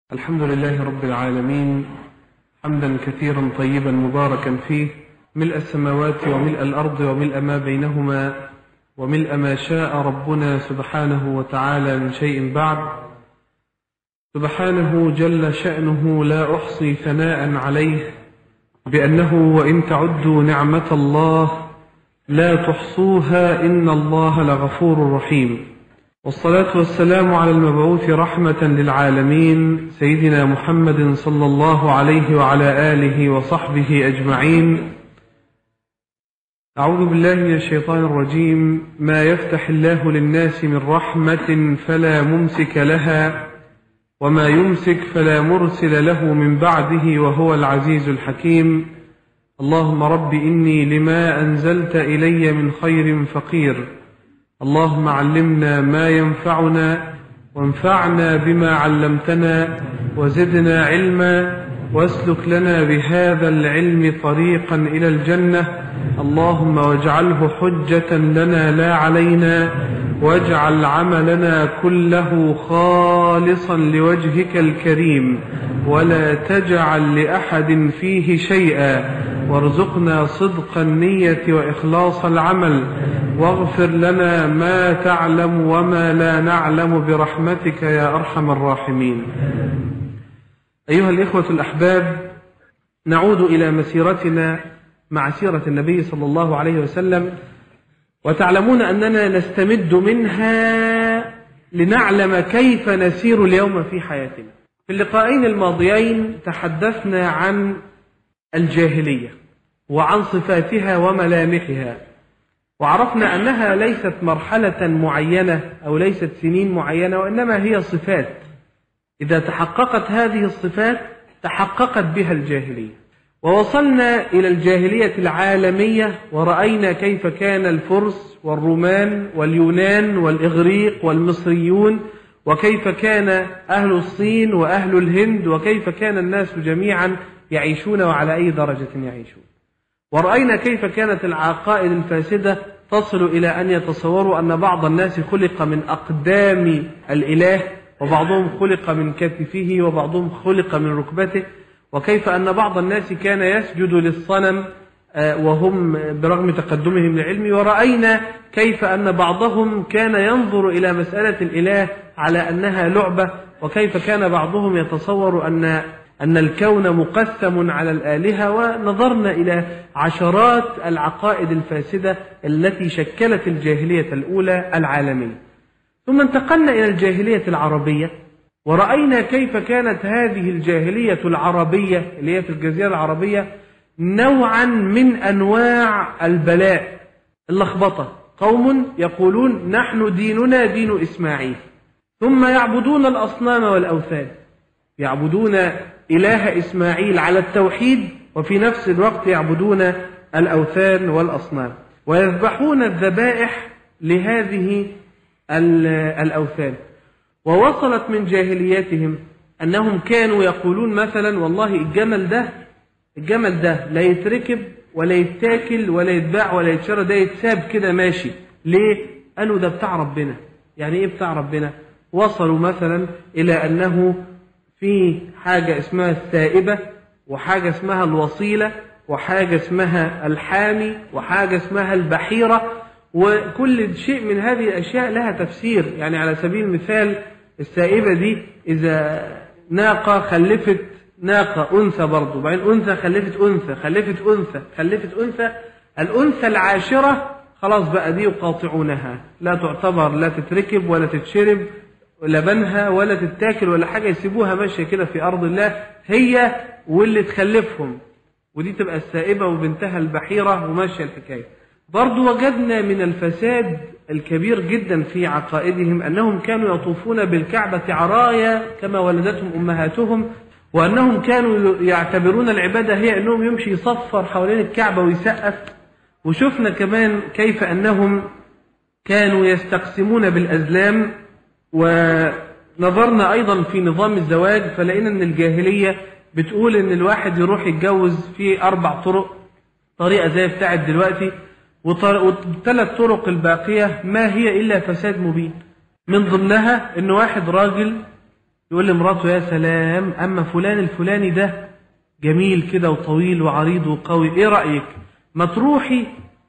الحمد لله رب العالمين حمدا كثيرا طيبا مباركا فيه ملء السماوات وملء الأرض وملء ما بينهما وملء ما شاء ربنا سبحانه وتعالى من شيء بعد سبحانه جل شأنه لا أحصي ثناء عليه بأنه وإن تعدوا نعمة الله لا تحصوها إن الله لغفور رحيم والصلاة والسلام على المبعوث رحمة للعالمين سيدنا محمد صلى الله عليه وعلى آله وصحبه أجمعين أعوذ بالله من الشيطان الرجيم ما يفتح الله للناس من رحمة فلا ممسك لها وما يمسك فلا مرسل له من بعده وهو العزيز الحكيم اللهم رب إني لما أنزلت إلي من خير فقير اللهم علمنا ما ينفعنا وانفعنا بما علمتنا وزدنا علما واسلك لنا بهذا العلم طريقا إلى الجنة اللهم واجعله حجة لنا لا علينا واجعل عملنا كله خالصا لوجهك الكريم ولا تجعل لأحد فيه شيئا وارزقنا صدق النية وإخلاص العمل واغفر لنا ما تعلم وما لا نعلم برحمتك يا أرحم الراحمين أيها الإخوة الأحباب نعود إلى مسيرتنا مع سيرة النبي صلى الله عليه وسلم وتعلمون أننا نستمد منها لنعلم كيف نسير اليوم في حياتنا في اللقاءين الماضيين تحدثنا عن الجاهلية وعن صفاتها وملامحها وعرفنا أنها ليست مرحلة معينة أو ليست سنين معينة وإنما هي صفات إذا تحققت هذه الصفات تحققت بها الجاهلية ووصلنا إلى الجاهلية العالمية ورأينا كيف كان الفرس والرومان واليونان والإغريق والمصريون وكيف كان أهل الصين وأهل الهند وكيف كان الناس جميعا يعيشون وعلى أي درجة يعيشون ورأينا كيف كانت العقائد الفاسدة تصل إلى أن يتصوروا أن بعض الناس خلق من أقدام الإله وبعضهم خلق من كتفه وبعضهم خلق من ركبته وكيف أن بعض الناس كان يسجد للصنم وهم برغم تقدمهم للعلم ورأينا كيف أن بعضهم كان ينظر إلى مسألة الإله على أنها لعبة وكيف كان بعضهم يتصور أن أن الكون مقسم على الآلهة ونظرنا إلى عشرات العقائد الفاسدة التي شكلت الجاهلية الأولى العالمية ثم انتقلنا إلى الجاهلية العربية ورأينا كيف كانت هذه الجاهلية العربية اللي هي في الجزيرة العربية نوعا من أنواع البلاء اللخبطة قوم يقولون نحن ديننا دين إسماعيل ثم يعبدون الأصنام والأوثان يعبدون إله إسماعيل على التوحيد وفي نفس الوقت يعبدون الأوثان والأصنام ويذبحون الذبائح لهذه الأوثان ووصلت من جاهليتهم أنهم كانوا يقولون مثلا والله الجمل ده الجمل ده لا يتركب ولا يتاكل ولا يتباع ولا يتشرى ده يتساب كده ماشي ليه؟ قالوا ده بتاع ربنا يعني ايه بتاع ربنا؟ وصلوا مثلا إلى أنه في حاجة اسمها الثائبة وحاجة اسمها الوصيلة وحاجة اسمها الحامي وحاجة اسمها البحيرة وكل شيء من هذه الأشياء لها تفسير يعني على سبيل المثال السائبة دي إذا ناقة خلفت ناقة أنثى برضه بعدين أنثى خلفت أنثى خلفت أنثى خلفت أنثى الأنثى العاشرة خلاص بقى دي يقاطعونها لا تعتبر لا تتركب ولا تتشرب لبنها ولا تتاكل ولا حاجة يسيبوها ماشية كده في أرض الله هي واللي تخلفهم ودي تبقى السائبة وبنتها البحيرة وماشية الحكاية برضو وجدنا من الفساد الكبير جدا في عقائدهم أنهم كانوا يطوفون بالكعبة عرايا كما ولدتهم أمهاتهم وأنهم كانوا يعتبرون العبادة هي أنهم يمشي يصفر حوالين الكعبة ويسقف وشفنا كمان كيف أنهم كانوا يستقسمون بالأزلام ونظرنا أيضا في نظام الزواج فلقينا أن الجاهلية بتقول أن الواحد يروح يتجوز في أربع طرق طريقة زي بتاعت دلوقتي والثلاث طرق الباقية ما هي إلا فساد مبين من ضمنها أن واحد راجل يقول لمراته يا سلام أما فلان الفلاني ده جميل كده وطويل وعريض وقوي إيه رأيك ما تروحي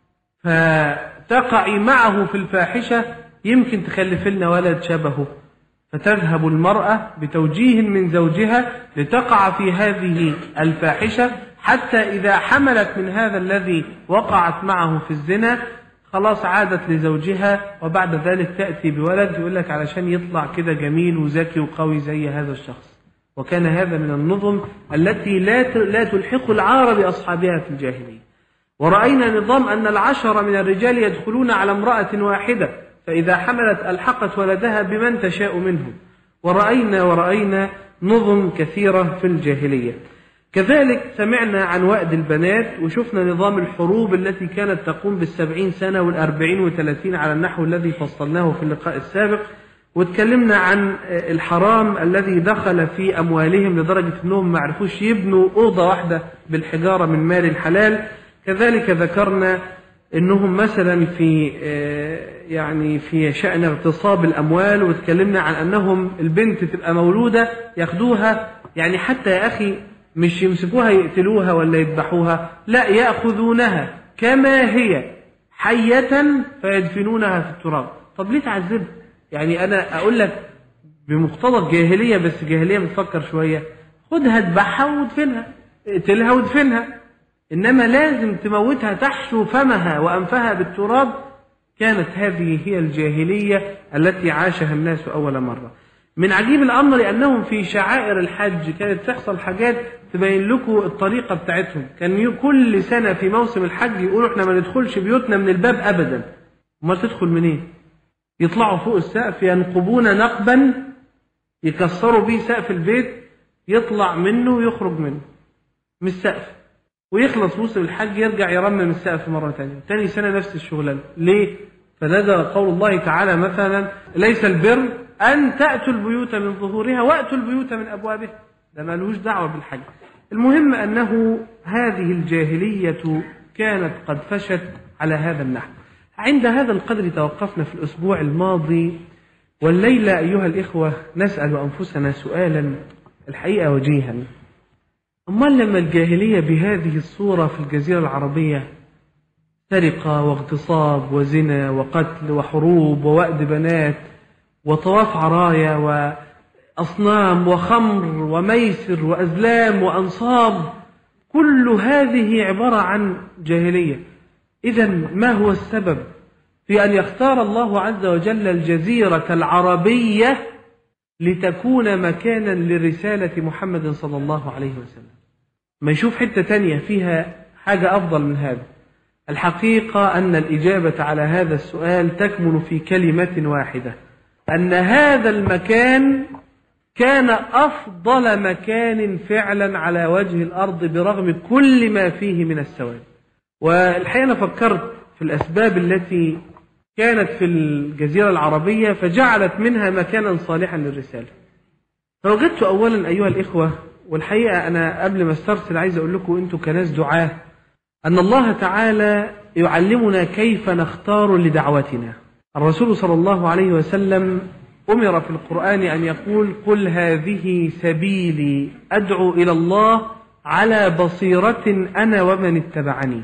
فتقعي معه في الفاحشة يمكن تخلف لنا ولد شبهه فتذهب المرأة بتوجيه من زوجها لتقع في هذه الفاحشة حتى إذا حملت من هذا الذي وقعت معه في الزنا خلاص عادت لزوجها وبعد ذلك تأتي بولد يقول لك علشان يطلع كده جميل وذكي وقوي زي هذا الشخص وكان هذا من النظم التي لا لا تلحق العار بأصحابها في الجاهلية ورأينا نظام أن العشر من الرجال يدخلون على امرأة واحدة فإذا حملت ألحقت ولدها بمن تشاء منهم ورأينا ورأينا نظم كثيرة في الجاهلية كذلك سمعنا عن وأد البنات وشفنا نظام الحروب التي كانت تقوم بالسبعين سنة والأربعين وثلاثين على النحو الذي فصلناه في اللقاء السابق واتكلمنا عن الحرام الذي دخل في أموالهم لدرجة أنهم ما عرفوش يبنوا أوضة واحدة بالحجارة من مال الحلال كذلك ذكرنا أنهم مثلا في يعني في شأن اغتصاب الأموال واتكلمنا عن أنهم البنت تبقى مولودة ياخدوها يعني حتى يا أخي مش يمسكوها يقتلوها ولا يذبحوها لا يأخذونها كما هي حية فيدفنونها في التراب طب ليه تعذبها يعني أنا أقول لك بمقتضى الجاهلية بس الجاهلية بتفكر شوية خدها اذبحها وادفنها اقتلها وادفنها إنما لازم تموتها تحشو فمها وأنفها بالتراب كانت هذه هي الجاهلية التي عاشها الناس أول مرة من عجيب الأمر لأنهم في شعائر الحج كانت تحصل حاجات تبين لكم الطريقة بتاعتهم كان كل سنة في موسم الحج يقولوا احنا ما ندخلش بيوتنا من الباب أبدا ما تدخل منين يطلعوا فوق السقف ينقبون نقبا يكسروا بيه سقف البيت يطلع منه ويخرج منه من السقف ويخلص موسم الحج يرجع يرمم السقف مرة ثانية تاني سنة نفس الشغلانة ليه؟ فنزل قول الله تعالى مثلا ليس البر أن تأتوا البيوت من ظهورها وأتوا البيوت من أبوابها ده ملوش دعوة بالحج المهم أنه هذه الجاهلية كانت قد فشت على هذا النحو عند هذا القدر توقفنا في الأسبوع الماضي والليلة أيها الإخوة نسأل أنفسنا سؤالا الحقيقة وجيها أمال لما الجاهلية بهذه الصورة في الجزيرة العربية سرقة واغتصاب وزنا وقتل وحروب ووأد بنات وطواف عرايا وأصنام وخمر وميسر وأزلام وأنصاب كل هذه عبارة عن جاهلية إذا ما هو السبب في أن يختار الله عز وجل الجزيرة العربية لتكون مكانا لرسالة محمد صلى الله عليه وسلم ما يشوف حتة تانية فيها حاجة أفضل من هذا الحقيقة أن الإجابة على هذا السؤال تكمن في كلمة واحدة أن هذا المكان كان أفضل مكان فعلا على وجه الأرض برغم كل ما فيه من السواد والحقيقة أنا فكرت في الأسباب التي كانت في الجزيرة العربية فجعلت منها مكانا صالحا للرسالة فوجدت أولا أيها الإخوة والحقيقة أنا قبل ما استرسل عايز أقول لكم أنتم كناس دعاة أن الله تعالى يعلمنا كيف نختار لدعوتنا الرسول صلى الله عليه وسلم أمر في القرآن أن يقول قل هذه سبيلي أدعو إلى الله على بصيرة أنا ومن اتبعني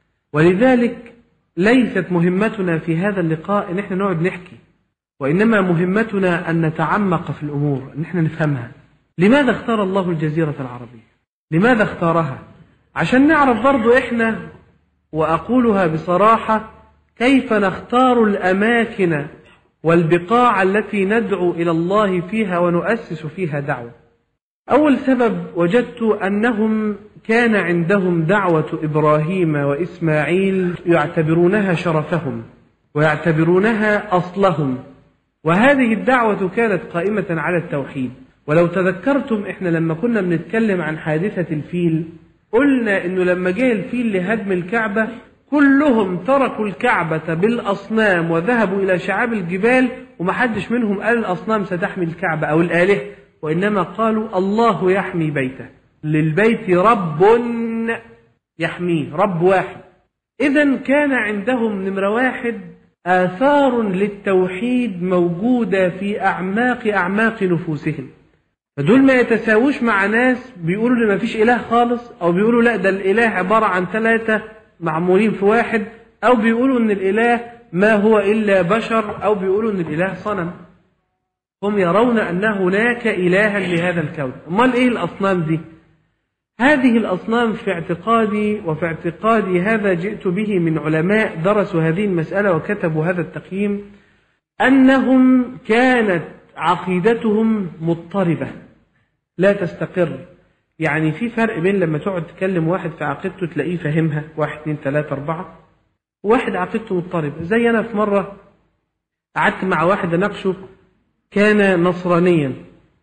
ولذلك ليست مهمتنا في هذا اللقاء ان احنا نقعد نحكي وانما مهمتنا ان نتعمق في الامور ان احنا نفهمها لماذا اختار الله الجزيره العربيه لماذا اختارها عشان نعرف برضو احنا واقولها بصراحه كيف نختار الاماكن والبقاع التي ندعو الى الله فيها ونؤسس فيها دعوه اول سبب وجدت انهم كان عندهم دعوة إبراهيم وإسماعيل يعتبرونها شرفهم ويعتبرونها أصلهم وهذه الدعوة كانت قائمة على التوحيد ولو تذكرتم إحنا لما كنا بنتكلم عن حادثة الفيل قلنا إنه لما جاء الفيل لهدم الكعبة كلهم تركوا الكعبة بالأصنام وذهبوا إلى شعاب الجبال ومحدش منهم قال الأصنام ستحمي الكعبة أو الآلهة وإنما قالوا الله يحمي بيته للبيت رب يحميه رب واحد إذا كان عندهم نمرة واحد آثار للتوحيد موجودة في أعماق أعماق نفوسهم فدول ما يتساووش مع ناس بيقولوا ان مفيش اله خالص او بيقولوا لا ده الاله عباره عن ثلاثه معمولين في واحد او بيقولوا ان الاله ما هو الا بشر او بيقولوا ان الاله صنم هم يرون ان هناك الها لهذا الكون امال ايه الاصنام دي هذه الاصنام في اعتقادي وفي اعتقادي هذا جئت به من علماء درسوا هذه المساله وكتبوا هذا التقييم انهم كانت عقيدتهم مضطربه لا تستقر يعني في فرق بين لما تقعد تكلم واحد في عقيدته تلاقيه فاهمها واحد اثنين ثلاثة أربعة واحد عقيدته مضطربة زي أنا في مرة قعدت مع واحد أناقشه كان نصرانيا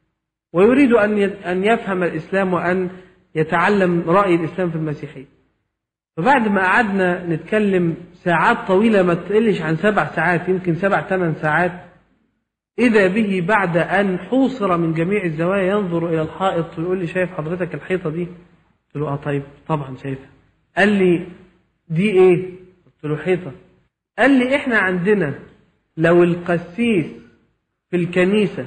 ويريد أن أن يفهم الإسلام وأن يتعلم رأي الإسلام في المسيحية فبعد ما قعدنا نتكلم ساعات طويلة ما تقلش عن سبع ساعات يمكن سبع ثمان ساعات إذا به بعد أن حوصر من جميع الزوايا ينظر إلى الحائط ويقول لي شايف حضرتك الحيطة دي؟ قلت له آه طيب طبعا شايفها. قال لي دي إيه؟ قلت له حيطة. قال لي إحنا عندنا لو القسيس في الكنيسة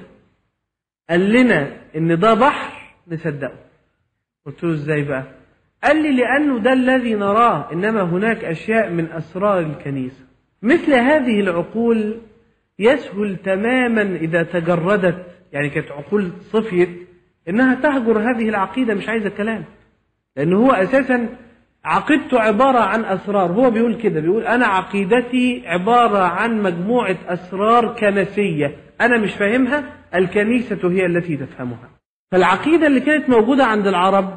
قال لنا إن ده بحر نصدقه. قلت له إزاي بقى؟ قال لي لأنه ده الذي نراه إنما هناك أشياء من أسرار الكنيسة. مثل هذه العقول يسهل تماما إذا تجردت يعني كانت عقول صفيت إنها تهجر هذه العقيدة مش عايزة كلام لأن هو أساسا عقيدته عبارة عن أسرار هو بيقول كده بيقول أنا عقيدتي عبارة عن مجموعة أسرار كنسية أنا مش فاهمها الكنيسة هي التي تفهمها فالعقيدة اللي كانت موجودة عند العرب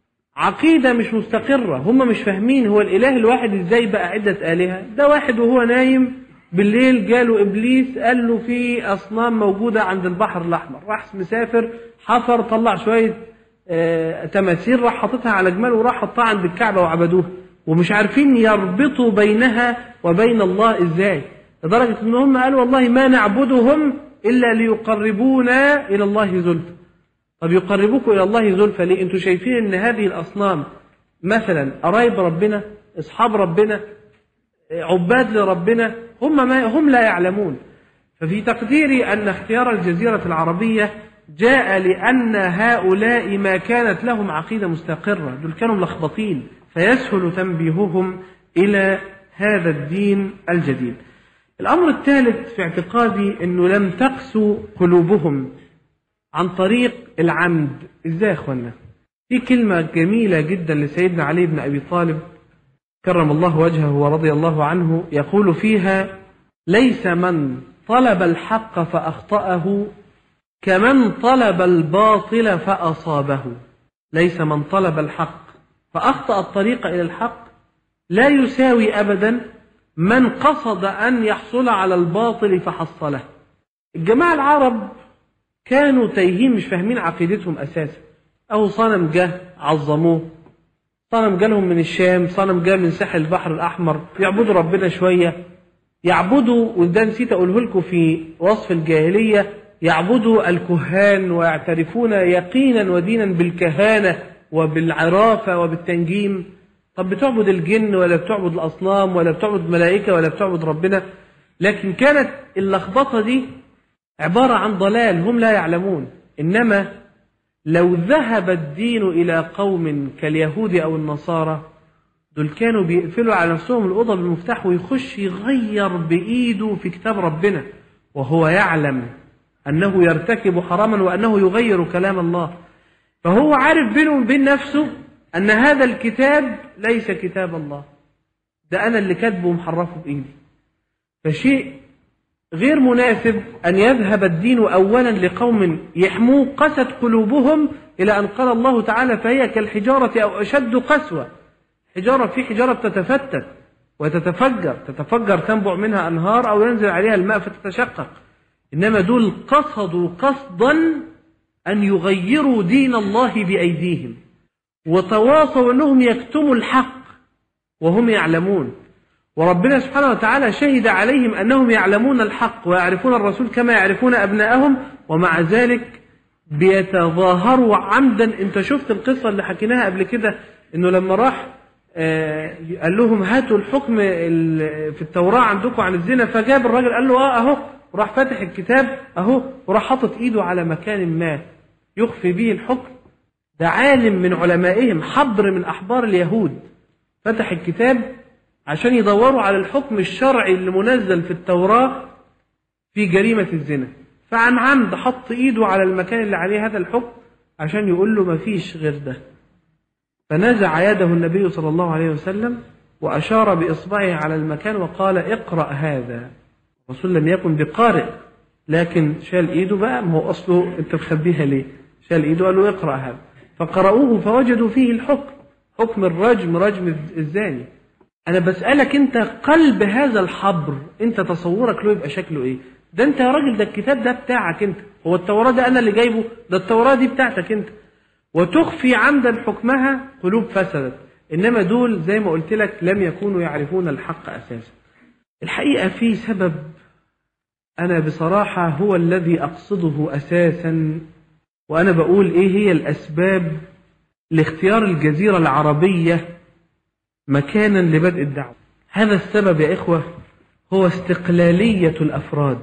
عقيدة مش مستقرة هم مش فاهمين هو الإله الواحد إزاي بقى عدة آلهة ده واحد وهو نايم بالليل جاله ابليس قال له في اصنام موجوده عند البحر الاحمر راح مسافر حفر طلع شويه آه تماثيل راح حاططها على جمال وراح حطها عند الكعبه وعبدوها ومش عارفين يربطوا بينها وبين الله ازاي لدرجه ان هم قالوا والله ما نعبدهم الا ليقربونا الى الله زلفى طب يقربوكم الى الله زلفى ليه انتوا شايفين ان هذه الاصنام مثلا قرايب ربنا اصحاب ربنا عباد لربنا هم ما هم لا يعلمون ففي تقديري أن اختيار الجزيرة العربية جاء لأن هؤلاء ما كانت لهم عقيدة مستقرة دول كانوا ملخبطين فيسهل تنبيههم إلى هذا الدين الجديد الأمر الثالث في اعتقادي أنه لم تقسو قلوبهم عن طريق العمد إزاي يا أخوانا في كلمة جميلة جدا لسيدنا علي بن أبي طالب كرم الله وجهه ورضي الله عنه يقول فيها ليس من طلب الحق فأخطأه كمن طلب الباطل فأصابه ليس من طلب الحق فأخطأ الطريق إلى الحق لا يساوي أبدا من قصد أن يحصل على الباطل فحصله الجماعة العرب كانوا تايهين مش فاهمين عقيدتهم أساسا أو صنم جه عظموه صنم جالهم من الشام صنم جاء من ساحل البحر الأحمر يعبدوا ربنا شوية يعبدوا وده نسيت أقوله لكم في وصف الجاهلية يعبدوا الكهان ويعترفون يقينا ودينا بالكهانة وبالعرافة وبالتنجيم طب بتعبد الجن ولا بتعبد الأصنام ولا بتعبد ملائكة ولا بتعبد ربنا لكن كانت اللخبطة دي عبارة عن ضلال هم لا يعلمون إنما لو ذهب الدين إلى قوم كاليهود أو النصارى دول كانوا بيقفلوا على نفسهم الأوضة بالمفتاح ويخش يغير بإيده في كتاب ربنا وهو يعلم أنه يرتكب حراما وأنه يغير كلام الله فهو عارف بينه وبين نفسه أن هذا الكتاب ليس كتاب الله ده أنا اللي كاتبه ومحرفه بإيدي فشيء غير مناسب أن يذهب الدين أولا لقوم يحموه قست قلوبهم إلى أن قال الله تعالى فهي كالحجارة أو أشد قسوة حجارة في حجارة تتفتت وتتفجر تتفجر تنبع منها أنهار أو ينزل عليها الماء فتتشقق إنما دول قصدوا قصدا أن يغيروا دين الله بأيديهم وتواصوا أنهم يكتموا الحق وهم يعلمون وربنا سبحانه وتعالى شهد عليهم أنهم يعلمون الحق ويعرفون الرسول كما يعرفون أبناءهم ومع ذلك بيتظاهروا عمدا انت شفت القصة اللي حكيناها قبل كده انه لما راح آه قال لهم هاتوا الحكم في التوراة عندكم عن الزنا فجاب الراجل قال له اه اهو وراح فاتح الكتاب اهو وراح حاطط ايده على مكان ما يخفي به الحكم ده عالم من علمائهم حبر من أحبار اليهود فتح الكتاب عشان يدوروا على الحكم الشرعي اللي منزل في التوراة في جريمة الزنا فعن عمد حط ايده على المكان اللي عليه هذا الحكم عشان يقول له مفيش غير ده فنزع يده النبي صلى الله عليه وسلم وأشار بإصبعه على المكان وقال اقرأ هذا الرسول لم يكن بقارئ لكن شال ايده بقى ما هو اصله انت مخبيها ليه؟ شال ايده قال له اقرا هذا فقرأوه فوجدوا فيه الحكم حكم الرجم رجم الزاني انا بسألك انت قلب هذا الحبر انت تصورك له يبقى شكله ايه؟ ده انت يا راجل ده الكتاب ده بتاعك انت هو التوراة ده انا اللي جايبه ده التوراة دي بتاعتك انت وتخفي عمدا حكمها قلوب فسدت انما دول زي ما قلت لك لم يكونوا يعرفون الحق اساسا الحقيقة في سبب أنا بصراحة هو الذي أقصده أساسا وأنا بقول إيه هي الأسباب لاختيار الجزيرة العربية مكانا لبدء الدعوة هذا السبب يا إخوة هو استقلالية الأفراد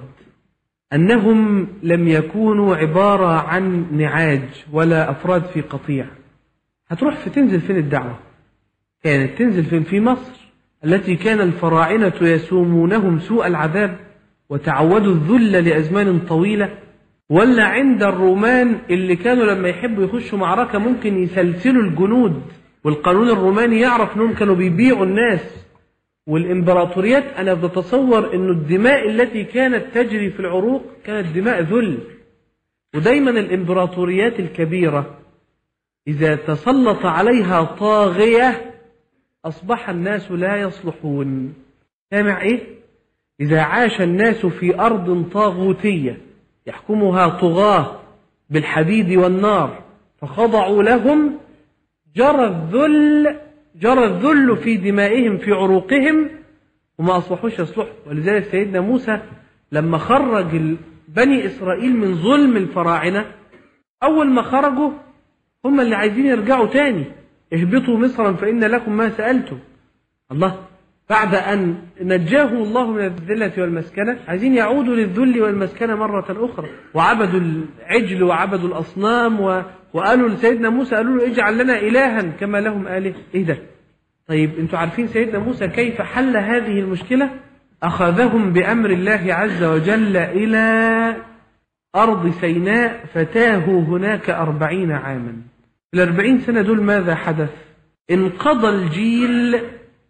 أنهم لم يكونوا عبارة عن نعاج ولا أفراد في قطيع هتروح في تنزل فين الدعوة كانت تنزل فين في مصر التي كان الفراعنة يسومونهم سوء العذاب وتعودوا الذل لأزمان طويلة ولا عند الرومان اللي كانوا لما يحبوا يخشوا معركة ممكن يسلسلوا الجنود والقانون الروماني يعرف انهم كانوا بيبيعوا الناس والامبراطوريات انا بتصور انه الدماء التي كانت تجري في العروق كانت دماء ذل ودايما الامبراطوريات الكبيرة اذا تسلط عليها طاغية اصبح الناس لا يصلحون سامع ايه إذا عاش الناس في أرض طاغوتية يحكمها طغاة بالحديد والنار فخضعوا لهم جرى الذل جرى الذل في دمائهم في عروقهم وما أصبحوش يصلحوا ولذلك سيدنا موسى لما خرج بني إسرائيل من ظلم الفراعنة أول ما خرجوا هم اللي عايزين يرجعوا تاني اهبطوا مصرا فإن لكم ما سألتم الله بعد أن نجاه الله من الذلة والمسكنة عايزين يعودوا للذل والمسكنة مرة أخرى وعبدوا العجل وعبدوا الأصنام و... وقالوا لسيدنا موسى قالوا له اجعل لنا إلها كما لهم آله إيه ده طيب انتوا عارفين سيدنا موسى كيف حل هذه المشكلة أخذهم بأمر الله عز وجل إلى أرض سيناء فتاهوا هناك أربعين عاما الأربعين سنة دول ماذا حدث انقضى الجيل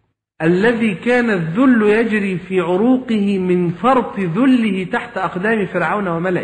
الذي كان الذل يجري في عروقه من فرط ذله تحت أقدام فرعون وملئه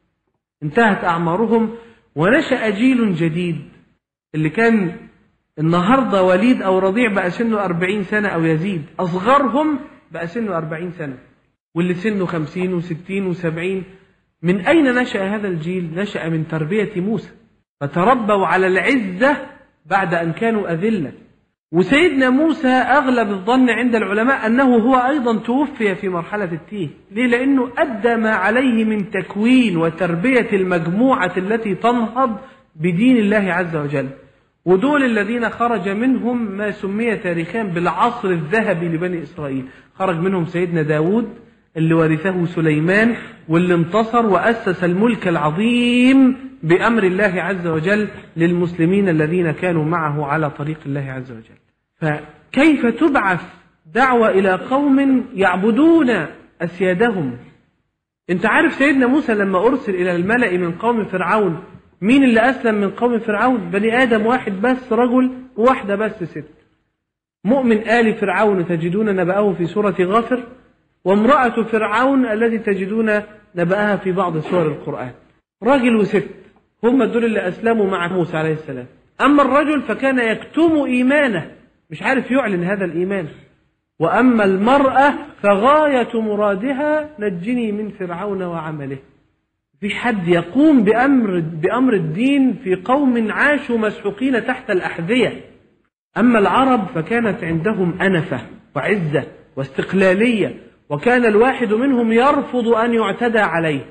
انتهت أعمارهم ونشأ جيل جديد اللي كان النهاردة وليد أو رضيع بقى سنه أربعين سنة أو يزيد أصغرهم بقى سنه أربعين سنة واللي سنه خمسين وستين وسبعين من أين نشأ هذا الجيل نشأ من تربية موسى فتربوا على العزة بعد أن كانوا أذلة وسيدنا موسى أغلب الظن عند العلماء أنه هو أيضا توفي في مرحلة التيه ليه؟ لأنه أدى ما عليه من تكوين وتربية المجموعة التي تنهض بدين الله عز وجل ودول الذين خرج منهم ما سمي تاريخيا بالعصر الذهبي لبني إسرائيل خرج منهم سيدنا داود اللي ورثه سليمان واللي انتصر وأسس الملك العظيم بأمر الله عز وجل للمسلمين الذين كانوا معه على طريق الله عز وجل فكيف تبعث دعوة إلى قوم يعبدون أسيادهم انت عارف سيدنا موسى لما أرسل إلى الملأ من قوم فرعون مين اللي أسلم من قوم فرعون بني آدم واحد بس رجل وواحدة بس ست مؤمن آل فرعون تجدون نبأه في سورة غافر وامرأة فرعون التي تجدون نبأها في بعض سور القرآن راجل وست هم دول اللي أسلموا مع موسى عليه السلام أما الرجل فكان يكتم إيمانه مش عارف يعلن هذا الإيمان وأما المرأة فغاية مرادها نجني من فرعون وعمله في حد يقوم بأمر, بأمر الدين في قوم عاشوا مسحوقين تحت الأحذية أما العرب فكانت عندهم أنفة وعزة واستقلالية وكان الواحد منهم يرفض أن يعتدى عليه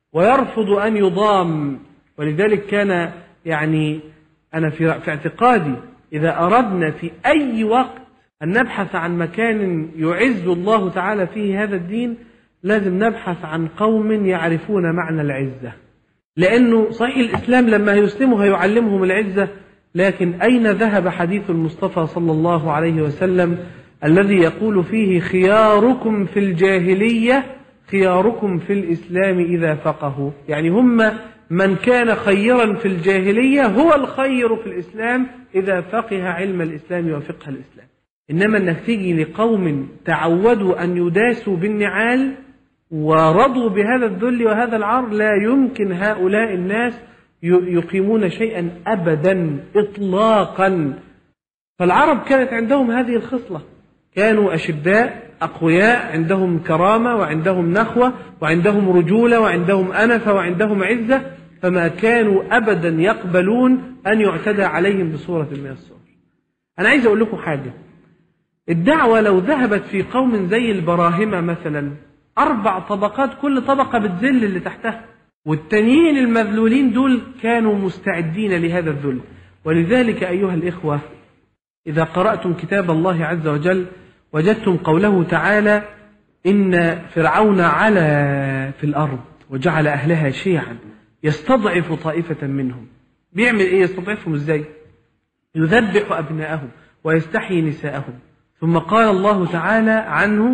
ويرفض أن يضام ولذلك كان يعني أنا في اعتقادي إذا أردنا في أي وقت أن نبحث عن مكان يعز الله تعالى فيه هذا الدين لازم نبحث عن قوم يعرفون معنى العزة لأنه صحيح الإسلام لما يسلموا هيعلمهم العزة لكن أين ذهب حديث المصطفى صلى الله عليه وسلم الذي يقول فيه خياركم في الجاهلية خياركم في الإسلام إذا فقهوا يعني هم من كان خيرا في الجاهلية هو الخير في الإسلام إذا فقه علم الإسلام وفقه الإسلام إنما أنك تيجي لقوم تعودوا أن يداسوا بالنعال ورضوا بهذا الذل وهذا العار لا يمكن هؤلاء الناس يقيمون شيئا أبدا إطلاقا فالعرب كانت عندهم هذه الخصلة كانوا أشداء أقوياء عندهم كرامة وعندهم نخوة وعندهم رجولة وعندهم أنفة وعندهم عزة فما كانوا أبدا يقبلون أن يعتدى عليهم بصورة من الصور أنا عايز أقول لكم حاجة الدعوة لو ذهبت في قوم زي البراهمة مثلا أربع طبقات كل طبقة بتذل اللي تحتها والتانيين المذلولين دول كانوا مستعدين لهذا الذل ولذلك أيها الإخوة إذا قرأتم كتاب الله عز وجل وجدتم قوله تعالى إن فرعون علا في الأرض وجعل أهلها شيعا يستضعف طائفة منهم بيعمل إيه يستضعفهم إزاي يذبح أبناءهم ويستحيي نساءهم ثم قال الله تعالى عنه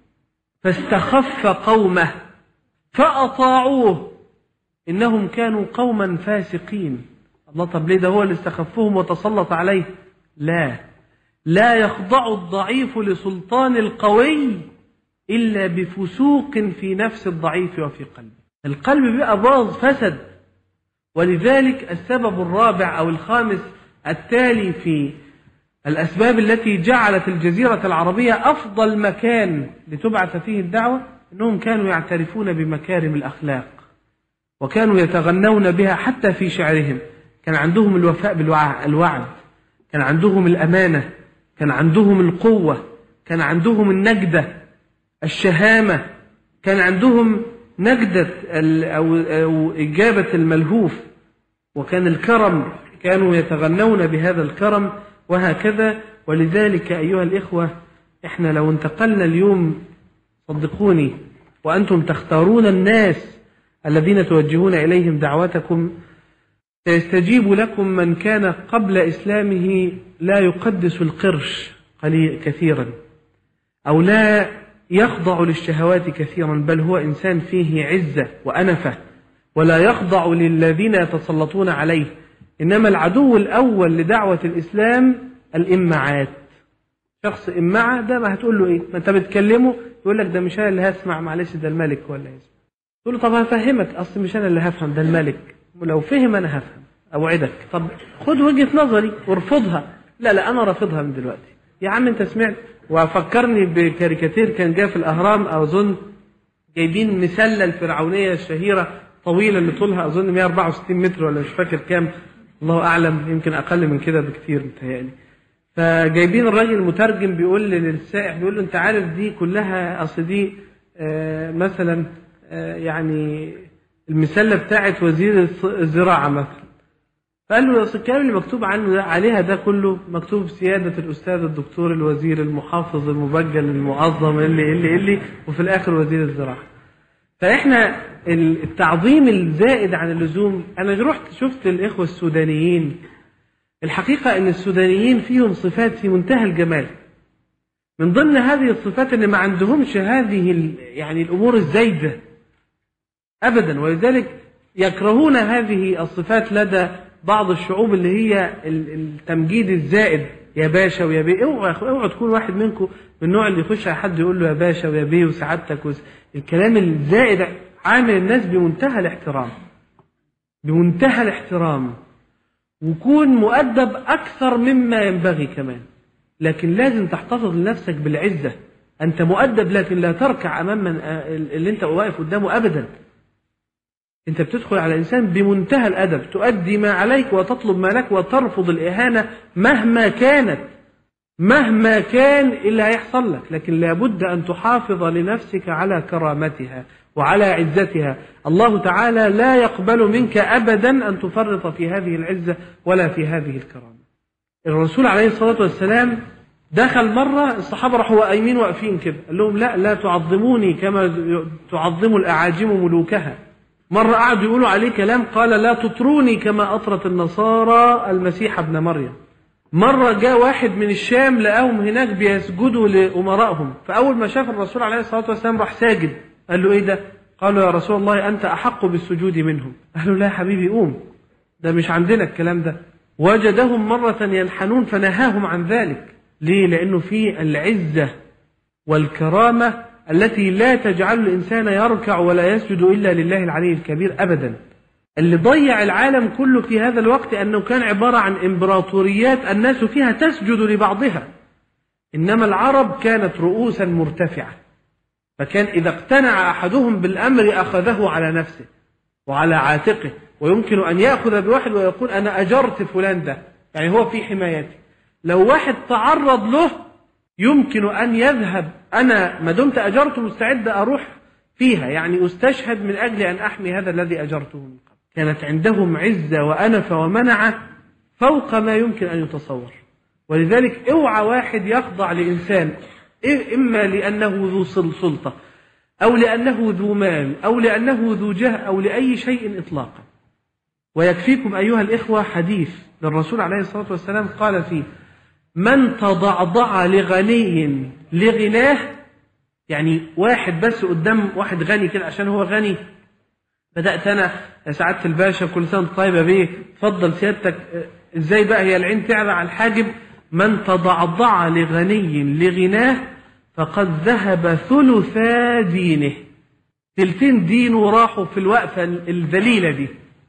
فاستخف قومه فأطاعوه إنهم كانوا قوما فاسقين الله طب ليه ده هو اللي استخفهم وتسلط عليه لا لا يخضع الضعيف لسلطان القوي إلا بفسوق في نفس الضعيف وفي قلبه القلب بقى باظ فسد ولذلك السبب الرابع أو الخامس التالي في الأسباب التي جعلت الجزيرة العربية أفضل مكان لتبعث فيه الدعوة أنهم كانوا يعترفون بمكارم الأخلاق وكانوا يتغنون بها حتى في شعرهم كان عندهم الوفاء بالوعد كان عندهم الأمانة كان عندهم القوة كان عندهم النجدة الشهامة كان عندهم نجدة أو, أو إجابة الملهوف وكان الكرم كانوا يتغنون بهذا الكرم وهكذا ولذلك أيها الإخوة إحنا لو انتقلنا اليوم صدقوني وأنتم تختارون الناس الذين توجهون إليهم دعوتكم سيستجيب لكم من كان قبل إسلامه لا يقدس القرش كثيرا أو لا يخضع للشهوات كثيرا بل هو إنسان فيه عزة وأنفة ولا يخضع للذين يتسلطون عليه إنما العدو الأول لدعوة الإسلام الإمعات شخص إمعة ده ما هتقول له إيه ما أنت بتكلمه يقول لك ده مش أنا اللي هسمع معلش ده الملك ولا يسمع تقول له طب هفهمك أصل مش أنا اللي هفهم ده الملك لو فهم أنا هفهم أوعدك طب خد وجهة نظري وارفضها لا لا أنا رافضها من دلوقتي يا عم أنت سمعت وفكرني بكاريكاتير كان جاء في الأهرام أو أظن جايبين مسلة الفرعونية الشهيرة طويلة اللي طولها أظن 164 متر ولا مش فاكر كام الله أعلم يمكن أقل من كده بكتير متهيألي فجايبين الراجل المترجم بيقول للسائح بيقول له أنت عارف دي كلها أصل دي آه مثلا آه يعني المسلة بتاعت وزير الزراعة مثلا فقال له أصل الكلام اللي مكتوب عنه ده عليها ده كله مكتوب سيادة الأستاذ الدكتور الوزير المحافظ المبجل المعظم اللي اللي اللي وفي الآخر وزير الزراعة فإحنا التعظيم الزائد عن اللزوم أنا رحت شفت الإخوة السودانيين الحقيقة أن السودانيين فيهم صفات في منتهى الجمال من ضمن هذه الصفات أن ما عندهمش هذه يعني الأمور الزايدة أبدا ولذلك يكرهون هذه الصفات لدى بعض الشعوب اللي هي التمجيد الزائد يا باشا ويا بيه اوعوا اوعوا تكون واحد منكم من النوع اللي يخش على حد يقول له يا باشا ويا بيه وسعادتك وس... الكلام الزائد عامل الناس بمنتهى الاحترام بمنتهى الاحترام وكون مؤدب أكثر مما ينبغي كمان لكن لازم تحتفظ لنفسك بالعزة أنت مؤدب لكن لا تركع أمام من اللي أنت واقف قدامه أبدا أنت بتدخل على إنسان بمنتهى الأدب تؤدي ما عليك وتطلب ما لك وترفض الإهانة مهما كانت مهما كان اللي هيحصل لك لكن لابد أن تحافظ لنفسك على كرامتها وعلى عزتها الله تعالى لا يقبل منك أبدا أن تفرط في هذه العزة ولا في هذه الكرامة الرسول عليه الصلاة والسلام دخل مرة الصحابة راحوا قايمين واقفين كده قال لهم لا لا تعظموني كما تعظم الأعاجم ملوكها مرة قعدوا يقولوا عليه كلام قال لا تطروني كما أطرت النصارى المسيح ابن مريم مرة جاء واحد من الشام لقاهم هناك بيسجدوا لأمرائهم فأول ما شاف الرسول عليه الصلاة والسلام راح ساجد قال له إيه ده قالوا يا رسول الله أنت أحق بالسجود منهم قال له لا يا حبيبي قوم ده مش عندنا الكلام ده وجدهم مرة ينحنون فنهاهم عن ذلك ليه لأنه في العزة والكرامة التي لا تجعل الإنسان يركع ولا يسجد إلا لله العلي الكبير أبدا اللي ضيع العالم كله في هذا الوقت أنه كان عبارة عن إمبراطوريات الناس فيها تسجد لبعضها إنما العرب كانت رؤوسا مرتفعة فكان إذا اقتنع أحدهم بالأمر أخذه على نفسه وعلى عاتقه ويمكن أن يأخذ بواحد ويقول أنا أجرت فلان ده يعني هو في حمايتي لو واحد تعرض له يمكن أن يذهب أنا ما دمت أجرت مستعد أروح فيها يعني أستشهد من أجل أن أحمي هذا الذي أجرته من قبل كانت عندهم عزة وأنفة ومنعة فوق ما يمكن أن يتصور ولذلك اوعى واحد يخضع لإنسان إما لأنه ذو سلطة أو لأنه ذو مال أو لأنه ذو جاه أو لأي شيء إطلاقا ويكفيكم أيها الإخوة حديث للرسول عليه الصلاة والسلام قال فيه من تضعضع لغني لغناه يعني واحد بس قدام واحد غني كده عشان هو غني بدأت أنا يا سعادة الباشا كل سنة طيبة بيه اتفضل سيادتك ازاي بقى هي العين تعلى على الحاجب من تضعضع لغني لغناه فقد ذهب ثلثا دينه تلتين دينه راحوا في الوقفة الذليلة دي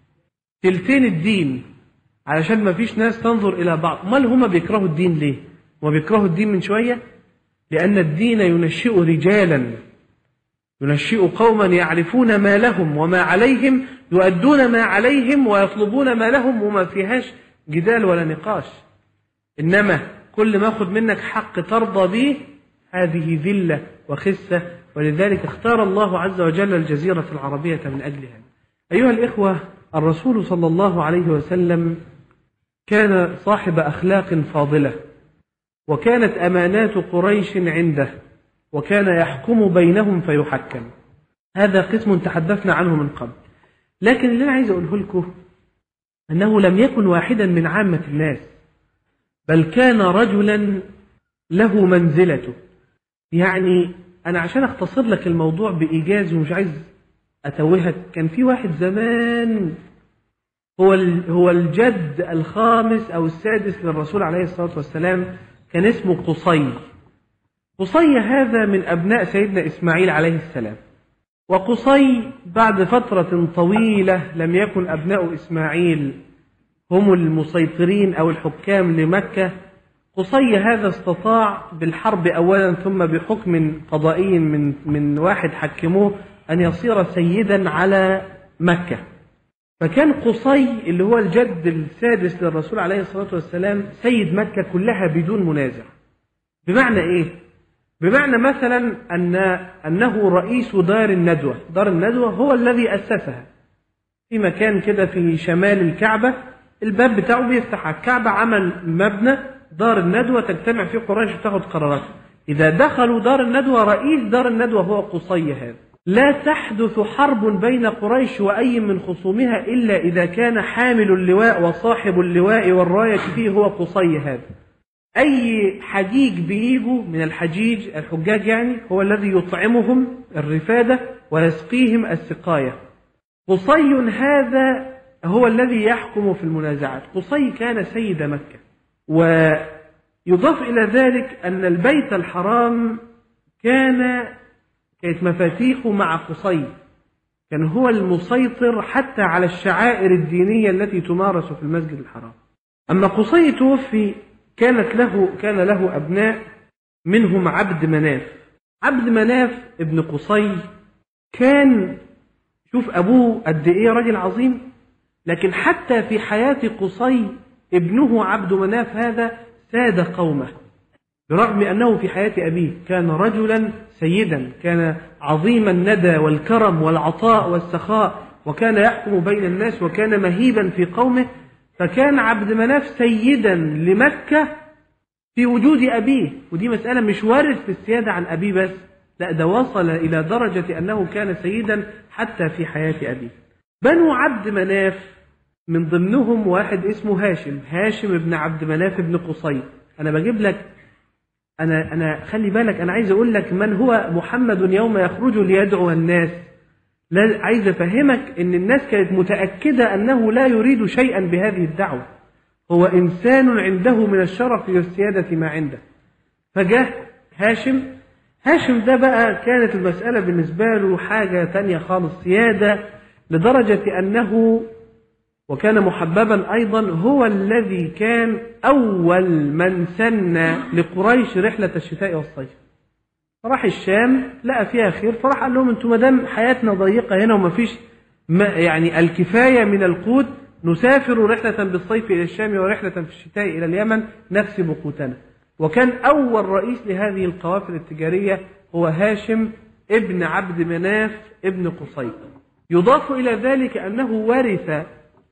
تلتين الدين علشان ما فيش ناس تنظر إلى بعض امال هما بيكرهوا الدين ليه هما بيكرهوا الدين من شوية لأن الدين ينشئ رجالا ينشئ قوما يعرفون ما لهم وما عليهم يؤدون ما عليهم ويطلبون ما لهم وما فيهاش جدال ولا نقاش إنما كل ما أخذ منك حق ترضى به هذه ذلة وخسة ولذلك اختار الله عز وجل الجزيرة العربية من أجلها أيها الإخوة الرسول صلى الله عليه وسلم كان صاحب أخلاق فاضلة وكانت أمانات قريش عنده وكان يحكم بينهم فيحكم هذا قسم تحدثنا عنه من قبل لكن اللي أنا عايز أقوله لكم أنه لم يكن واحدا من عامة الناس بل كان رجلا له منزلته يعني أنا عشان أختصر لك الموضوع بإيجاز ومش عايز أتوهك كان في واحد زمان هو هو الجد الخامس أو السادس للرسول عليه الصلاة والسلام كان اسمه قصي قصي هذا من أبناء سيدنا إسماعيل عليه السلام وقصي بعد فترة طويلة لم يكن أبناء إسماعيل هم المسيطرين أو الحكام لمكة قصي هذا استطاع بالحرب أولا ثم بحكم قضائي من من واحد حكموه أن يصير سيدا على مكة فكان قصي اللي هو الجد السادس للرسول عليه الصلاة والسلام سيد مكة كلها بدون منازع بمعنى إيه؟ بمعنى مثلا أن أنه رئيس دار الندوة دار الندوة هو الذي أسسها في مكان كده في شمال الكعبة الباب بتاعه بيفتح على الكعبة عمل مبنى دار الندوة تجتمع فيه قريش تاخد قرارات إذا دخلوا دار الندوة رئيس دار الندوة هو قصي هذا لا تحدث حرب بين قريش وأي من خصومها إلا إذا كان حامل اللواء وصاحب اللواء والراية فيه هو قصي هذا أي حجيج بيجوا من الحجيج الحجاج يعني هو الذي يطعمهم الرفادة ويسقيهم السقاية قصي هذا هو الذي يحكم في المنازعات قصي كان سيد مكة ويضاف إلى ذلك أن البيت الحرام كان كانت مفاتيحه مع قصي كان هو المسيطر حتى على الشعائر الدينية التي تمارس في المسجد الحرام أما قصي توفي كانت له كان له أبناء منهم عبد مناف عبد مناف ابن قصي كان شوف أبوه قد إيه راجل عظيم لكن حتى في حياة قصي ابنه عبد مناف هذا ساد قومه برغم أنه في حياة أبيه كان رجلا سيدا كان عظيم الندى والكرم والعطاء والسخاء وكان يحكم بين الناس وكان مهيبا في قومه فكان عبد مناف سيدا لمكة في وجود أبيه ودي مسألة مش وارد في السيادة عن أبيه بس لا ده وصل إلى درجة أنه كان سيدا حتى في حياة أبيه بنو عبد مناف من ضمنهم واحد اسمه هاشم هاشم بن عبد مناف بن قصي انا بجيب لك انا انا خلي بالك انا عايز اقول لك من هو محمد يوم يخرج ليدعو الناس لا عايز افهمك ان الناس كانت متاكده انه لا يريد شيئا بهذه الدعوه هو انسان عنده من الشرف والسياده ما عنده فجاء هاشم هاشم ده بقى كانت المساله بالنسبه له حاجه تانية خالص سياده لدرجه انه وكان محببا ايضا هو الذي كان اول من سن لقريش رحله الشتاء والصيف فراح الشام لقى فيها خير فراح قال لهم انتم ما دام حياتنا ضيقه هنا وما فيش يعني الكفايه من القوت نسافر رحله بالصيف الى الشام ورحله في الشتاء الى اليمن نكسب قوتنا وكان اول رئيس لهذه القوافل التجاريه هو هاشم ابن عبد مناف ابن قصي يضاف الى ذلك انه ورث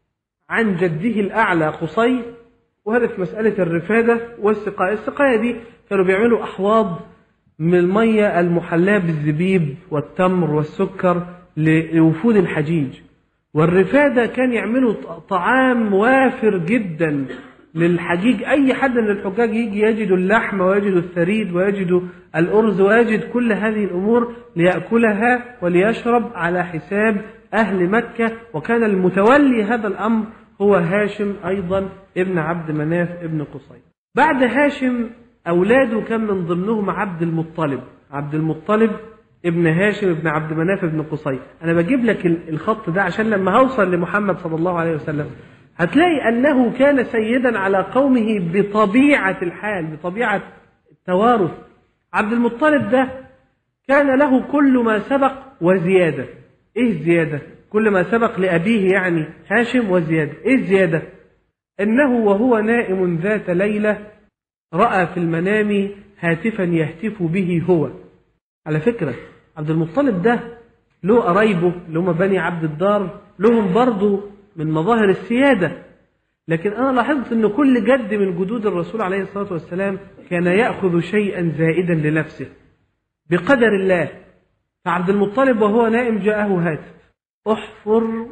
عن جده الأعلى قصي وهذا في مسألة الرفادة والسقاية السقاية دي كانوا بيعملوا أحواض من المية المحلاة بالزبيب والتمر والسكر لوفود الحجيج والرفادة كان يعملوا طعام وافر جدا للحجيج أي حد من الحجاج يجي يجد اللحم ويجد الثريد ويجد الأرز ويجد كل هذه الأمور ليأكلها وليشرب على حساب أهل مكة وكان المتولي هذا الأمر هو هاشم أيضا ابن عبد مناف ابن قصي بعد هاشم أولاده كان من ضمنهم عبد المطلب عبد المطلب ابن هاشم ابن عبد مناف ابن قصي أنا بجيب لك الخط ده عشان لما هوصل لمحمد صلى الله عليه وسلم هتلاقي أنه كان سيدا على قومه بطبيعة الحال بطبيعة التوارث عبد المطلب ده كان له كل ما سبق وزيادة ايه الزيادة كل ما سبق لأبيه يعني هاشم وزيادة ايه الزيادة انه وهو نائم ذات ليلة رأى في المنام هاتفا يهتف به هو على فكرة عبد المطلب ده له قرايبه اللي هم بني عبد الدار لهم برضه من مظاهر السيادة لكن أنا لاحظت أن كل جد من جدود الرسول عليه الصلاة والسلام كان يأخذ شيئا زائدا لنفسه بقدر الله فعبد المطلب وهو نائم جاءه هاتف احفر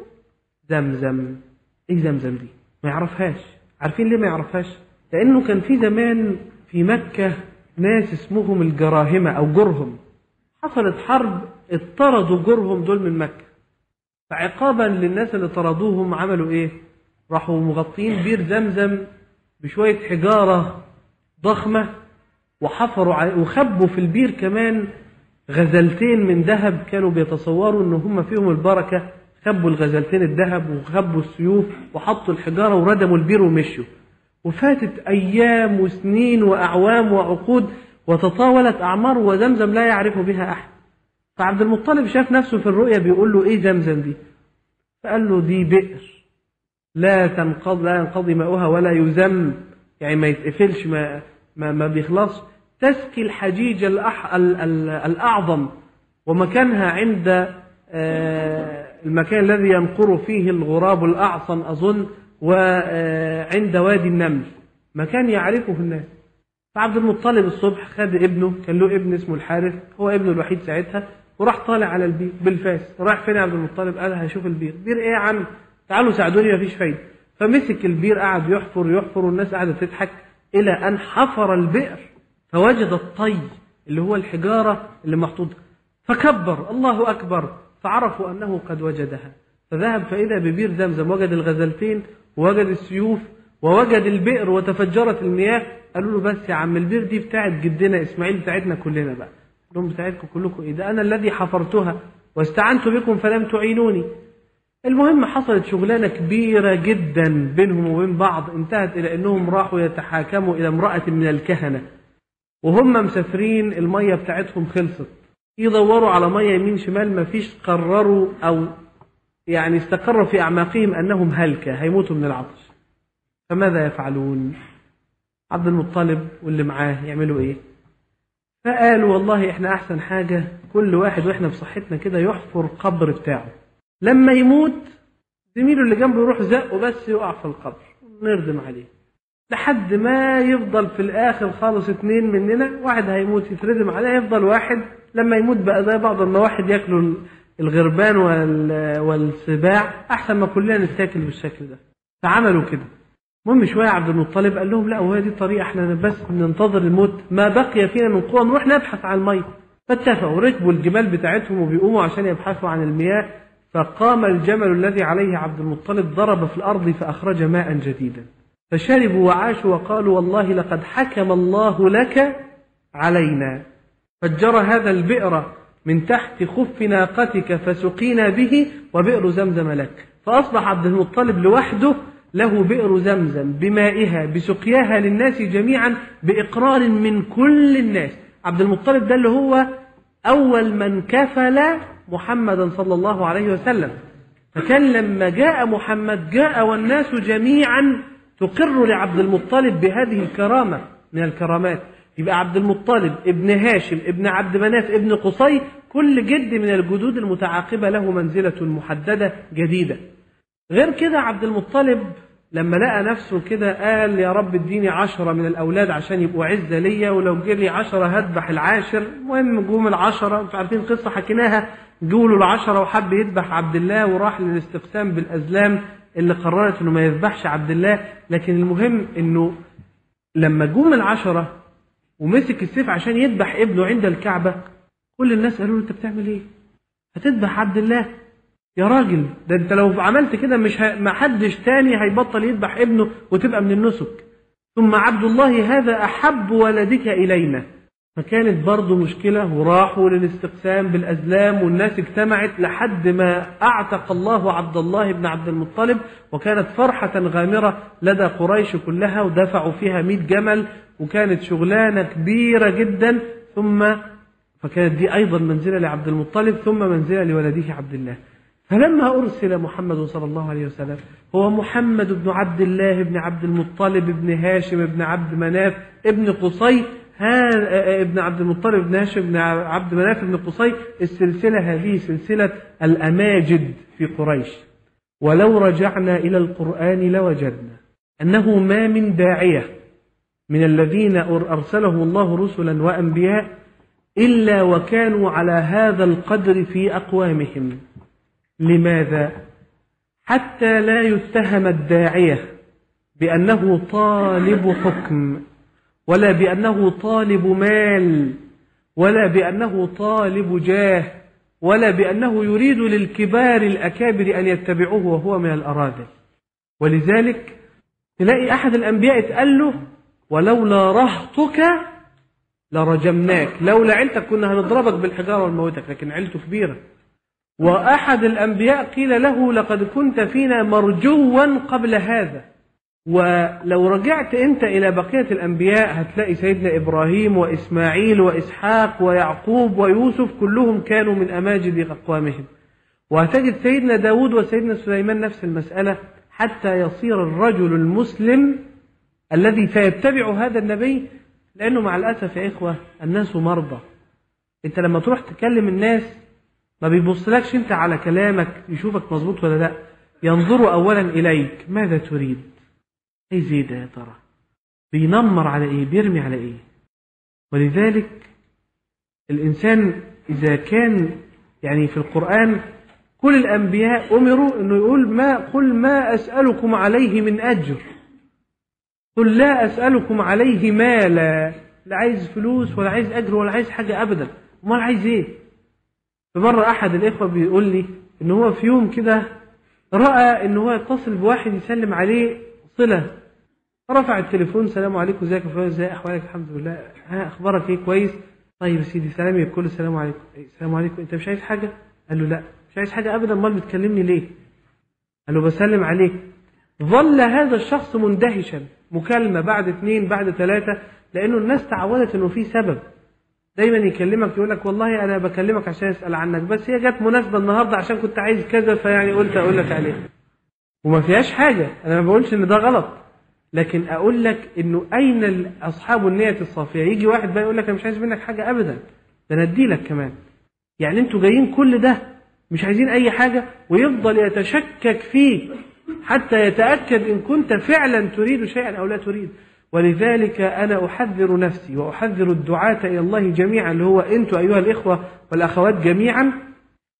زمزم ايه زمزم دي ما يعرفهاش عارفين ليه ما يعرفهاش لانه كان في زمان في مكة ناس اسمهم الجراهمة او جرهم حصلت حرب اطردوا جرهم دول من مكة فعقابا للناس اللي طردوهم عملوا ايه راحوا مغطين بير زمزم بشوية حجارة ضخمة وحفروا عليه وخبوا في البير كمان غزلتين من ذهب كانوا بيتصوروا ان هم فيهم البركه خبوا الغزلتين الذهب وخبوا السيوف وحطوا الحجاره وردموا البير ومشوا وفاتت ايام وسنين واعوام وعقود وتطاولت اعمار وزمزم لا يعرف بها احد فعبد المطلب شاف نفسه في الرؤيا بيقول له ايه زمزم دي فقال له دي بئر لا تنقض لا ينقضي ماؤها ولا يزم يعني ما يتقفلش ما ما, ما بيخلصش تسقي الحجيج الأح... ال... ال... الأعظم ومكانها عند المكان الذي ينقر فيه الغراب الأعصم أظن وعند وادي النمل مكان يعرفه الناس فعبد المطلب الصبح خد ابنه كان له ابن اسمه الحارث هو ابنه الوحيد ساعتها وراح طالع على البير بالفاس رايح فين يا عبد المطلب قال هشوف البير بير ايه يا عم تعالوا ساعدوني مفيش فايده فمسك البير قعد يحفر يحفر والناس قاعده تضحك الى ان حفر البئر فوجد الطي اللي هو الحجارة اللي محطوطة فكبر الله أكبر فعرفوا أنه قد وجدها فذهب فإذا ببير زمزم وجد الغزلتين ووجد السيوف ووجد البئر وتفجرت المياه قالوا له بس يا عم البئر دي بتاعت جدنا إسماعيل بتاعتنا كلنا بقى لهم بتاعتكم كلكم إيه ده أنا الذي حفرتها واستعنت بكم فلم تعينوني المهم حصلت شغلانة كبيرة جدا بينهم وبين بعض انتهت إلى أنهم راحوا يتحاكموا إلى امرأة من الكهنة وهم مسافرين المية بتاعتهم خلصت يدوروا على مية يمين شمال مفيش قرروا أو يعني استقر في أعماقهم أنهم هلكة هيموتوا من العطش فماذا يفعلون عبد المطلب واللي معاه يعملوا إيه فقالوا والله إحنا أحسن حاجة كل واحد وإحنا بصحتنا كده يحفر قبر بتاعه لما يموت زميله اللي جنبه يروح زقه بس يقع في القبر نردم عليه لحد ما يفضل في الاخر خالص اتنين مننا واحد هيموت يتردم عليه يفضل واحد لما يموت بقى زي بعض اما واحد ياكلوا الغربان وال- والسباع احسن ما كلنا نتاكل بالشكل ده فعملوا كده المهم شويه عبد المطلب قال لهم لا وهي دي الطريقه احنا بس ننتظر الموت ما بقي فينا من قوه نروح نبحث عن الميه فاتفقوا ركبوا الجمال بتاعتهم وبيقوموا عشان يبحثوا عن المياه فقام الجمل الذي عليه عبد المطلب ضرب في الارض فاخرج ماء جديدا فشربوا وعاشوا وقالوا والله لقد حكم الله لك علينا فجر هذا البئر من تحت خف ناقتك فسقينا به وبئر زمزم لك فأصبح عبد المطلب لوحده له بئر زمزم بمائها بسقياها للناس جميعا بإقرار من كل الناس عبد المطلب ده اللي هو أول من كفل محمدا صلى الله عليه وسلم فكان لما جاء محمد جاء والناس جميعا تقر لعبد المطلب بهذه الكرامة من الكرامات يبقى عبد المطلب ابن هاشم ابن عبد مناف ابن قصي كل جد من الجدود المتعاقبة له منزلة محددة جديدة غير كده عبد المطلب لما لقى نفسه كده قال يا رب اديني عشرة من الأولاد عشان يبقوا عزة ليا ولو جري عشرة هذبح العاشر المهم جوم العشرة مش عارفين قصة حكيناها جوله العشرة وحب يذبح عبد الله وراح للاستقسام بالأزلام اللي قررت انه ما يذبحش عبد الله لكن المهم انه لما جوم العشرة ومسك السيف عشان يذبح ابنه عند الكعبة كل الناس قالوا له انت بتعمل ايه هتذبح عبد الله يا راجل ده انت لو عملت كده مش ه... ما حدش تاني هيبطل يذبح ابنه وتبقى من النسك ثم عبد الله هذا احب ولدك الينا فكانت برضه مشكلة وراحوا للاستقسام بالأزلام والناس اجتمعت لحد ما أعتق الله عبد الله بن عبد المطلب وكانت فرحة غامرة لدى قريش كلها ودفعوا فيها مئة جمل وكانت شغلانة كبيرة جدا ثم فكانت دي أيضا منزلة لعبد المطلب ثم منزلة لولده عبد الله فلما أرسل محمد صلى الله عليه وسلم هو محمد بن عبد الله بن عبد المطلب بن هاشم بن عبد مناف ابن قصي ها ابن عبد المطلب بن هاشم بن عبد مناف بن قصي السلسلة هذه سلسلة الأماجد في قريش ولو رجعنا إلى القرآن لوجدنا أنه ما من داعية من الذين أرسلهم الله رسلا وأنبياء إلا وكانوا على هذا القدر في أقوامهم لماذا حتى لا يتهم الداعية بأنه طالب حكم ولا بأنه طالب مال ولا بأنه طالب جاه ولا بأنه يريد للكبار الأكابر أن يتبعوه وهو من الأراذل ولذلك تلاقي أحد الأنبياء اتقال له ولولا رهطك لرجمناك لولا عيلتك كنا هنضربك بالحجارة ونموتك لكن عيلته كبيرة وأحد الأنبياء قيل له لقد كنت فينا مرجوا قبل هذا ولو رجعت أنت إلى بقية الأنبياء هتلاقي سيدنا إبراهيم وإسماعيل وإسحاق ويعقوب ويوسف كلهم كانوا من أماجد أقوامهم وهتجد سيدنا داود وسيدنا سليمان نفس المسألة حتى يصير الرجل المسلم الذي سيتبع هذا النبي لأنه مع الأسف يا إخوة الناس مرضى أنت لما تروح تكلم الناس ما بيبصلكش أنت على كلامك يشوفك مظبوط ولا لا ينظر أولا إليك ماذا تريد عايز ايه ده يا ترى بينمر على ايه بيرمي على ايه ولذلك الانسان اذا كان يعني في القران كل الانبياء امروا انه يقول ما قل ما اسالكم عليه من اجر قل لا اسالكم عليه مالا لا عايز فلوس ولا عايز اجر ولا عايز حاجه ابدا امال عايز ايه فمره احد الاخوه بيقول لي ان هو في يوم كده راى ان هو يتصل بواحد يسلم عليه صله رفع التليفون السلام عليكم ازيك يا فلان ازي احوالك الحمد لله ها اخبارك ايه كويس طيب يا سيدي سلامي الكل السلام عليكم إيه السلام عليكم انت مش عايز حاجه قال له لا مش عايز حاجه ابدا امال بتكلمني ليه قال له بسلم عليك ظل هذا الشخص مندهشا مكالمه بعد اثنين بعد ثلاثه لانه الناس تعودت انه في سبب دايما يكلمك يقول لك والله انا بكلمك عشان اسال عنك بس هي جت مناسبه النهارده عشان كنت عايز كذا فيعني قلت اقول لك عليها وما فيهاش حاجه انا ما بقولش ان ده غلط لكن اقول لك انه اين اصحاب النيه الصافيه يجي واحد بقى يقول لك انا مش عايز منك حاجه ابدا ده انا ادي لك كمان يعني انتوا جايين كل ده مش عايزين اي حاجه ويفضل يتشكك فيك حتى يتاكد ان كنت فعلا تريد شيئا او لا تريد ولذلك انا احذر نفسي واحذر الدعاة الى الله جميعا اللي هو انتوا ايها الاخوه والاخوات جميعا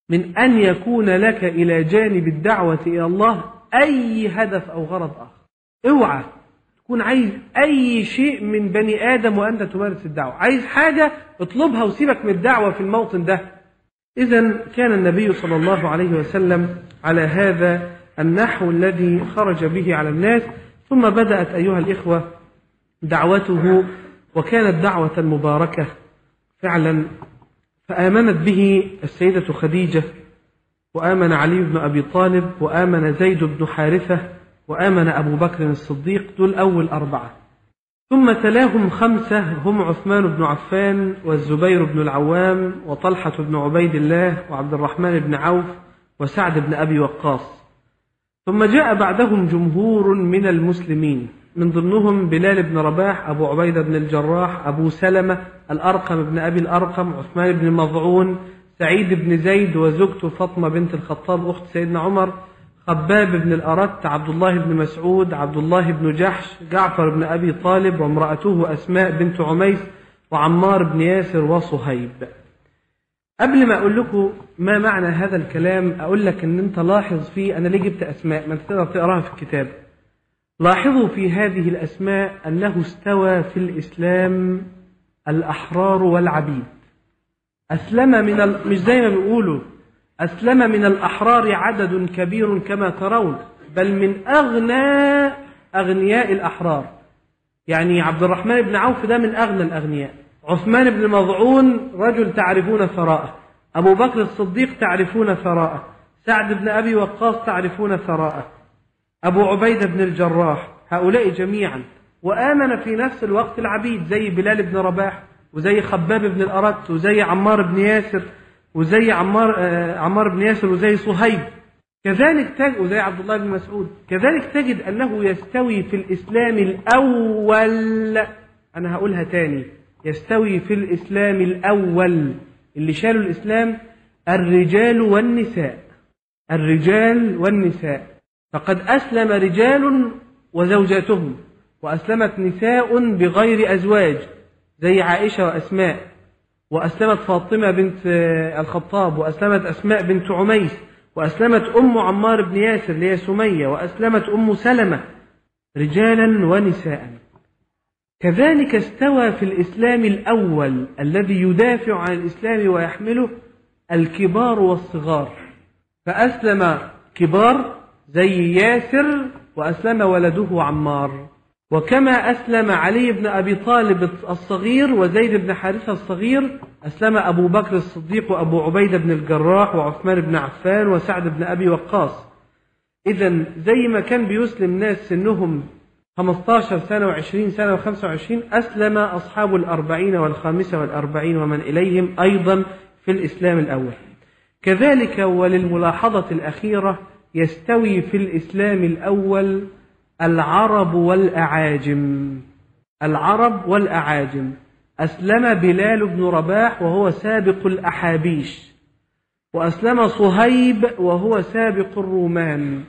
من أن يكون لك إلى جانب الدعوة إلى الله أي هدف أو غرض آخر اوعى تكون عايز أي شيء من بني آدم وأنت تمارس الدعوة عايز حاجة اطلبها وسيبك من الدعوة في الموطن ده إذا كان النبي صلى الله عليه وسلم على هذا النحو الذي خرج به على الناس ثم بدأت أيها الإخوة دعوته وكانت دعوة مباركة فعلا فآمنت به السيدة خديجة وآمن علي بن أبي طالب وآمن زيد بن حارثة وآمن أبو بكر الصديق دول أول أربعة ثم تلاهم خمسة هم عثمان بن عفان والزبير بن العوام وطلحة بن عبيد الله وعبد الرحمن بن عوف وسعد بن أبي وقاص ثم جاء بعدهم جمهور من المسلمين من ضمنهم بلال بن رباح أبو عبيدة بن الجراح أبو سلمة الأرقم بن أبي الأرقم عثمان بن مضعون سعيد بن زيد وزوجته فاطمة بنت الخطاب أخت سيدنا عمر خباب بن الأرت عبد الله بن مسعود عبد الله بن جحش جعفر بن أبي طالب وامرأته أسماء بنت عميس وعمار بن ياسر وصهيب قبل ما أقول لكم ما معنى هذا الكلام أقول لك أن أنت لاحظ فيه أنا ليه جبت أسماء ما أنت تقدر تقراها في الكتاب لاحظوا في هذه الأسماء أنه استوى في الإسلام الأحرار والعبيد أسلم من ال... مش زي ما بيقولوا أسلم من الأحرار عدد كبير كما ترون بل من أغنى أغنياء الأحرار يعني عبد الرحمن بن عوف ده من أغنى الأغنياء عثمان بن مضعون رجل تعرفون ثراءه أبو بكر الصديق تعرفون ثراءه سعد بن أبي وقاص تعرفون ثراءه أبو عبيدة بن الجراح هؤلاء جميعا وآمن في نفس الوقت العبيد زي بلال بن رباح وزي خباب بن الأرت وزي عمار بن ياسر وزي عمار آه عمار بن ياسر وزي صهيب كذلك تجد وزي عبد الله بن مسعود كذلك تجد أنه يستوي في الإسلام الأول أنا هقولها تاني يستوي في الإسلام الأول اللي شالوا الإسلام الرجال والنساء الرجال والنساء فقد أسلم رجال وزوجاتهم وأسلمت نساء بغير أزواج زي عائشة وأسماء وأسلمت فاطمة بنت الخطاب وأسلمت أسماء بنت عميس وأسلمت أم عمار بن ياسر اللي هي سمية وأسلمت أم سلمة رجالا ونساء كذلك استوى في الإسلام الأول الذي يدافع عن الإسلام ويحمله الكبار والصغار فأسلم كبار زي ياسر وأسلم ولده عمار وكما أسلم علي بن أبي طالب الصغير وزيد بن حارثة الصغير أسلم أبو بكر الصديق وأبو عبيدة بن الجراح وعثمان بن عفان وسعد بن أبي وقاص إذا زي ما كان بيسلم ناس سنهم 15 سنة و20 سنة و25 أسلم أصحاب الأربعين والخامسة والأربعين ومن إليهم أيضا في الإسلام الأول كذلك وللملاحظة الأخيرة يستوي في الإسلام الأول العرب والأعاجم العرب والأعاجم أسلم بلال بن رباح وهو سابق الأحابيش وأسلم صهيب وهو سابق الرومان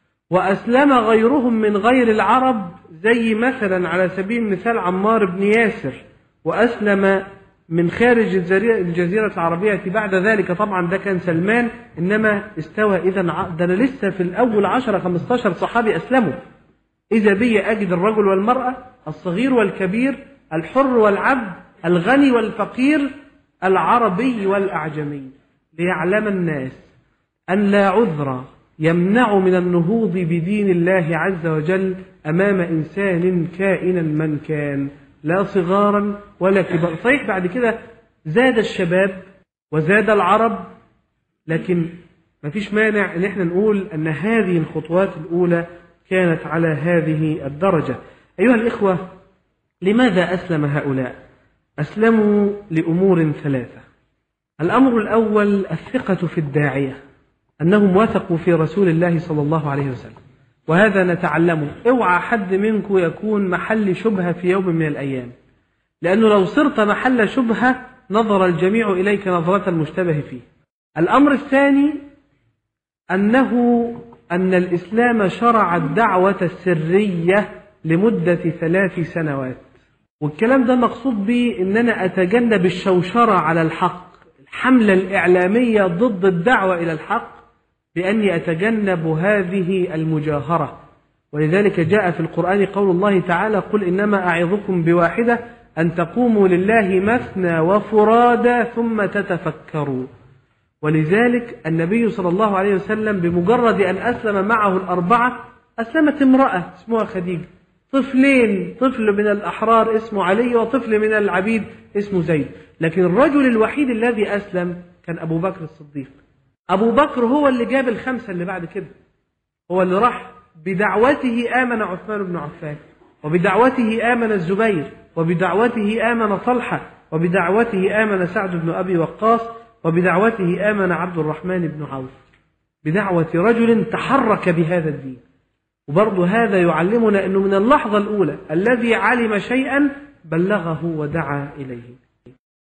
وأسلم غيرهم من غير العرب زي مثلا على سبيل المثال عمار بن ياسر وأسلم من خارج الجزيرة العربية بعد ذلك طبعا ده كان سلمان إنما استوى إذا ده أنا لسه في الأول 10 15 صحابي أسلموا إذا بي أجد الرجل والمرأة الصغير والكبير الحر والعبد الغني والفقير العربي والأعجمي ليعلم الناس أن لا عذر يمنع من النهوض بدين الله عز وجل أمام إنسان كائنا من كان لا صغارا ولا كبار صحيح بعد كده زاد الشباب وزاد العرب لكن ما فيش مانع ان احنا نقول ان هذه الخطوات الاولى كانت على هذه الدرجة أيها الإخوة لماذا أسلم هؤلاء أسلموا لأمور ثلاثة الأمر الأول الثقة في الداعية أنهم وثقوا في رسول الله صلى الله عليه وسلم وهذا نتعلمه اوعى حد منكم يكون محل شبهة في يوم من الأيام لأنه لو صرت محل شبهة نظر الجميع إليك نظرة المشتبه فيه الأمر الثاني أنه أن الإسلام شرع الدعوة السرية لمدة ثلاث سنوات والكلام ده مقصود به أن أنا أتجنب الشوشرة على الحق الحملة الإعلامية ضد الدعوة إلى الحق بأني أتجنب هذه المجاهرة ولذلك جاء في القرآن قول الله تعالى قل إنما أعظكم بواحدة أن تقوموا لله مثنى وفرادى ثم تتفكروا ولذلك النبي صلى الله عليه وسلم بمجرد أن أسلم معه الأربعة أسلمت امرأة اسمها خديجة طفلين طفل من الأحرار اسمه علي وطفل من العبيد اسمه زيد لكن الرجل الوحيد الذي أسلم كان أبو بكر الصديق أبو بكر هو اللي جاب الخمسة اللي بعد كده هو اللي راح بدعوته آمن عثمان بن عفان وبدعوته آمن الزبير وبدعوته آمن طلحة وبدعوته آمن سعد بن أبي وقاص وبدعوته آمن عبد الرحمن بن عوف بدعوة رجل تحرك بهذا الدين وبرضه هذا يعلمنا أنه من اللحظة الأولى الذي علم شيئا بلغه ودعا إليه